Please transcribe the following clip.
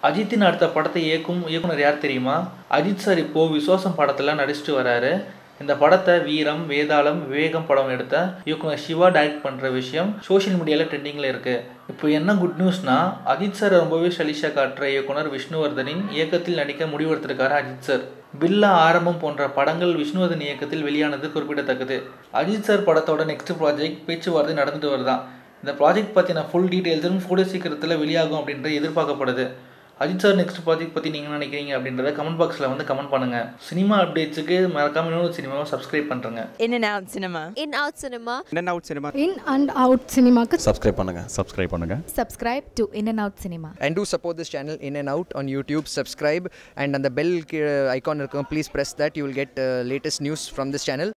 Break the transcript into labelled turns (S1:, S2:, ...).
S1: அஜித்தின் அடுத்த படத்தை இயக்கும் இயக்குனர் யார் தெரியுமா அஜித் சார் இப்போது விசுவாசம் படத்தில் நடிச்சிட்டு வராரு இந்த படத்தை வீரம் வேதாளம் விவேகம் படம் எடுத்த இயக்குனர் சிவா டைரக்ட் பண்ணுற விஷயம் சோஷியல் மீடியாவில் ட்ரெண்டிங்கில் இருக்குது இப்போ என்ன குட் நியூஸ்னா அஜித் சார் ரொம்பவே சலிஷா காட்டுற இயக்குனர் விஷ்ணுவர்தனின் இயக்கத்தில் நடிக்க முடிவெடுத்திருக்காரு அஜித் சார் பில்லா ஆரம்பம் போன்ற படங்கள் விஷ்ணுவர்தன் இயக்கத்தில் வெளியானது குறிப்பிடத்தக்கது அஜித் சார் படத்தோட நெக்ஸ்ட் ப்ராஜெக்ட் பேச்சுவார்த்தை நடந்துட்டு வருதான் இந்த ப்ராஜெக்ட் பற்றின ஃபுல் டீட்டெயில்ஸும் கூடிய சீக்கிரத்தில் வெளியாகும் அப்படின்றது எதிர்பார்க்கப்படுது அஜித் சார் நெக்ஸ்ட் ப்ராஜெக்ட் பற்றி நீங்கள் நினைக்கிறீங்க அப்படின்றத கமெண்ட் பாக்ஸில் வந்து கமெண்ட் பண்ணுங்கள் சினிமா அப்டேட்ஸுக்கு மறக்காம இன்னொரு சினிமாவை சப்ஸ்கிரைப் பண்ணுறேங்க
S2: In and out cinema.
S3: in out cinema
S4: In and out cinema.
S5: In and out சினிமாக்கு
S6: சப்ஸ்கிரைப் பண்ணுங்கள்
S7: சப்ஸ்கிரைப் பண்ணுங்கள்
S8: subscribe to In and Out Cinema.
S9: and do support this channel in and out on youtube subscribe and on the bell ki- icon இருக்கும், please press that you will get uh, latest news from this channel